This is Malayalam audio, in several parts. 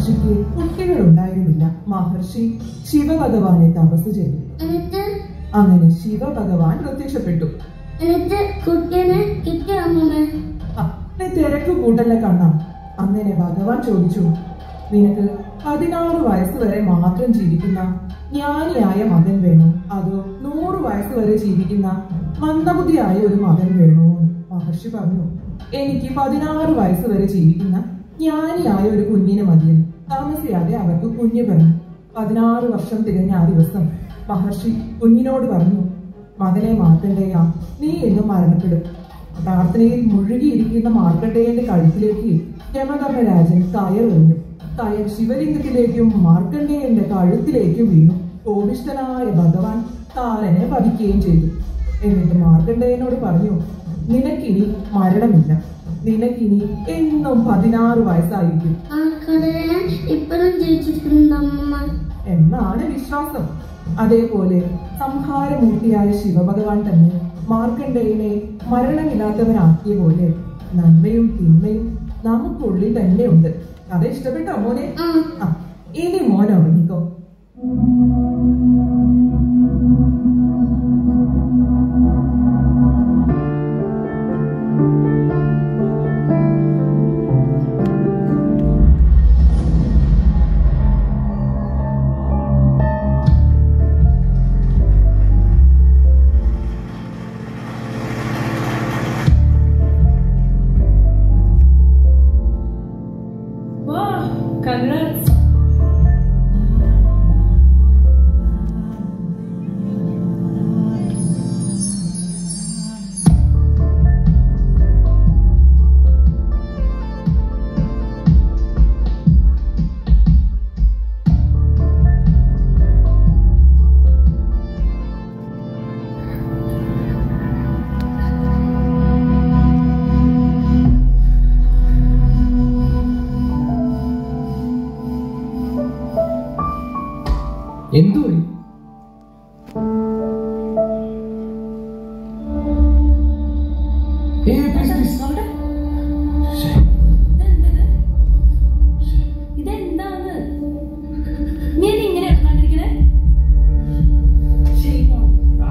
മഹർഷിക്ക് കുട്ടികൾ ഉണ്ടായിരുന്നില്ല മഹർഷി ശിവഭഗവാനെ തപസ് ചെയ്തു എന്നിട്ട് അങ്ങനെ ശിവഭഗവാൻ പ്രത്യക്ഷപ്പെട്ടു എന്നിട്ട് കുട്ടീനെ കിട്ടിയ അമ്മമ്മ ആ, നീ തിരക്ക് കൂട്ടല്ല കണ്ണാം അങ്ങനെ ഭഗവാൻ ചോദിച്ചു നിനക്ക് പതിനാറ് വയസ്സ് വരെ മാത്രം ജീവിക്കുന്ന ജ്ഞാനിയായ മകൻ വേണോ അതോ നൂറ് വയസ്സ് വരെ ജീവിക്കുന്ന മന്ദബുദ്ധിയായ ഒരു മകൻ വേണോ എന്ന് മഹർഷി പറഞ്ഞു എനിക്ക് പതിനാറ് വയസ്സ് വരെ ജീവിക്കുന്ന ജ്ഞാനിയായ ഒരു കുഞ്ഞിനെ മതിയെന്ന് താമസിയാതെ അവർക്ക് കുഞ്ഞ് പിറന്നു പതിനാറ് വർഷം തികഞ്ഞ ആ ദിവസം മഹർഷി കുഞ്ഞിനോട് പറഞ്ഞു മകനെ മാർക്കണ്ടേയ നീ എന്നും മരണപ്പെടും പ്രാർത്ഥനയിൽ മുഴുകിയിരിക്കുന്ന മാർക്കണ്ഡേയന്റെ കഴുത്തിലേക്ക് യമധർമ്മരാജൻ കയറെറിഞ്ഞു കയർ ശിവലിംഗത്തിലേക്കും മാർക്കണ്ഡേയന്റെ കഴുത്തിലേക്കും വീണു കോപിഷ്ഠനായ ഭഗവാൻ കാലനെ വധിക്കുകയും ചെയ്തു എന്നിട്ട് മാർക്കണ്ഡേയനോട് പറഞ്ഞു നിനക്കിനി മരണമില്ല നിനക്കിനി എന്നും പതിനാറ് വയസ്സായിരിക്കും ആ കടലിനെ ഇപ്പോഴും ജീവിച്ചിട്ടുണ്ട് അമ്മമ്മ എന്നാണ് വിശ്വാസം അതേപോലെ സംഹാരമൂർത്തിയായ ശിവഭഗവാൻ തന്നെ മാർക്കണ്ഡേയനെ മരണമില്ലാത്തവനാക്കിയ പോലെ നന്മയും തിന്മയും നമുക്കുള്ളിൽ തന്നെ ഉണ്ട് അത് ഇഷ്ടപ്പെട്ടോ മോനെ ആ ആ ഇനി മോനെ ഉറങ്ങിക്കോ Wow, congrats. എന്തുവായി ഏ പ്ലീസ് പ്ലീസ് അവിടെ ശ്ശേ, ഇതെന്തത്? ശ്ശേ. ഇതെന്താണ് നീ ഇത് ഇങ്ങനെ കണ്ടിരിക്കണേ ശരി മോൾ ആ.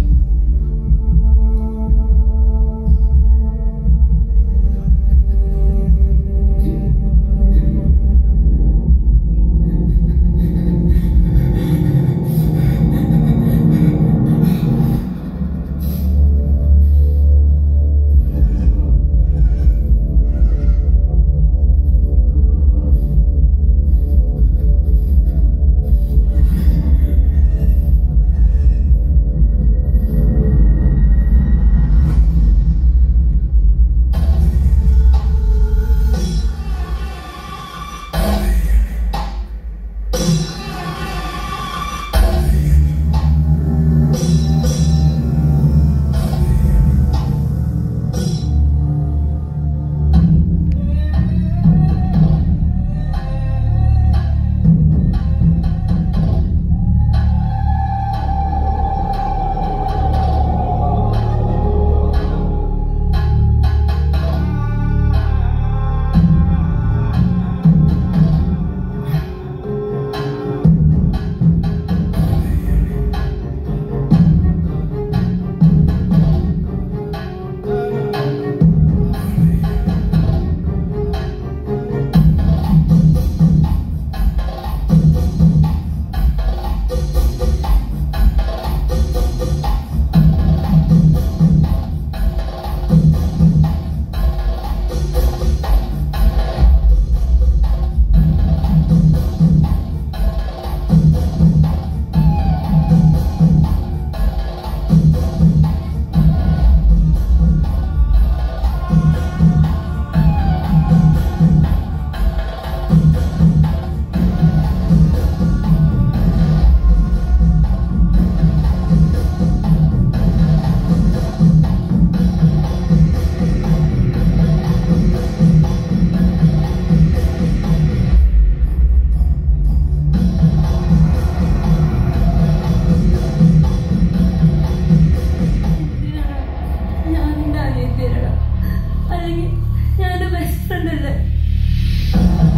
ഞാൻ നിന്റെ അനിയത്തിയല്ലടാ അല്ലെങ്കിൽ ഞാൻ എന്റെ ബെസ്റ്റ് ഫ്രണ്ട് അല്ലേ